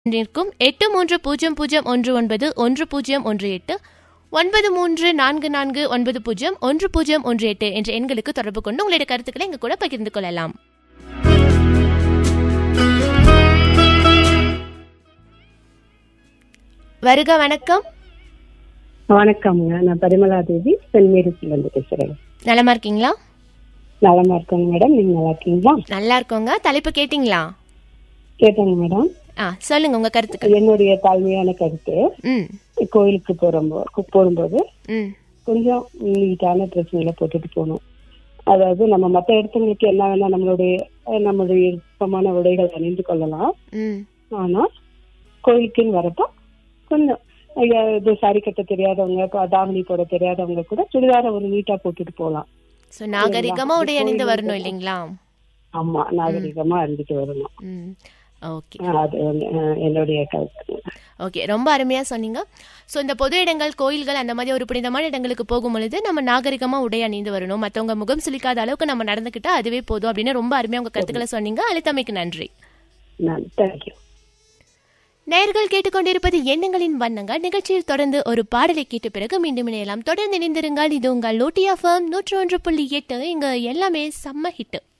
நிற்கும் எட்டு மூன்று பூஜ்ஜியம் பூஜ்ஜியம் ஒன்று ஒன்பது ஒன்று பூஜ்ஜியம் ஒன்று எட்டு ஒன்பது மூன்று நான்கு நான்கு ஒன்பது பூஜ்ஜியம் ஒன்று பூஜ்ஜியம் ஒன்று எட்டு என்ற எண்களுக்கு தொடர்பு கொண்டு உங்களுடைய கருத்துக்களை எங்க கூட பகிர்ந்து கொள்ளலாம் வருக வணக்கம் வணக்கம்ங்க நான் பரிமலா தேவி சென்மேரிஸ்ல இருந்து பேசுறேன் நலமா இருக்கீங்களா நலமா இருக்கேங்க மேடம் நீங்க நல்லா இருக்கீங்களா நல்லா இருக்கோங்க தலைப்பு கேட்டிங்களா கேட்டேங்க மேடம் ஆ சொல்லுங்க உங்க கருத்துக்கள் என்னுடைய தாழ்மையான கருத்து ம் கோயிலுக்கு போறப்போ போகும்போது ம் கொஞ்சம் நீட்டான ட்ரெஸ்ஸுங்களை போட்டுட்டு போகணும் அதாவது நம்ம மற்ற இடத்துங்களுக்கு என்ன வேணா நம்மளுடைய அஹ், நம்மளுடைய விருப்பமான உடைகள் அணிந்து கொள்ளலாம் ம் ஆனா கோயிலுக்குன்னு வரப்போ கொஞ்சம் ஐயா, இது சாரி கட்ட தெரியாதவங்க இப்ப தாவணி போட தெரியாதவங்க கூட சுடிதார ஒரு நீட்டா போட்டுட்டு போகலாம் ஸோ நாகரிகமா உடை அணிந்து வரணும் இல்லைங்களா ஆமா நாகரிகமா இருந்துட்டு வரணும் ம் ஓகே அஹ், அது வந்து, அஹ், என்னுடைய கருத்து ஓகே ரொம்ப அருமையாக சொன்னீங்க ஸோ இந்த பொது இடங்கள் கோயில்கள் அந்த மாதிரி ஒரு புனிதமான இடங்களுக்கு போகும் பொழுது நம்ம நாகரிகமாக உடை அணிந்து வரணும் மற்றவங்க முகம் சுளிக்காத அளவுக்கு நம்ம நடந்துக்கிட்டா அதுவே போதும் அப்படின்னு ரொம்ப அருமையாக உங்கள் கருத்துக்களை சொன்னீங்க அழுத்தமைக்கு நன்றி நான் தேங்க்யூ நேயர்கள் கேட்டுக்கொண்டிருப்பது எண்ணங்களின் வண்ணங்கள் நிகழ்ச்சியில் தொடர்ந்து ஒரு பாடலை கேட்ட பிறகு மீண்டும் இணையலாம் தொடர்ந்து இணைந்திருங்கள் இது உங்கள் லோட்டியா ஃபேம் நூற்று ஒன்று புள்ளி எட்டு இங்க எல்லாமே செம்ம ஹிட்டு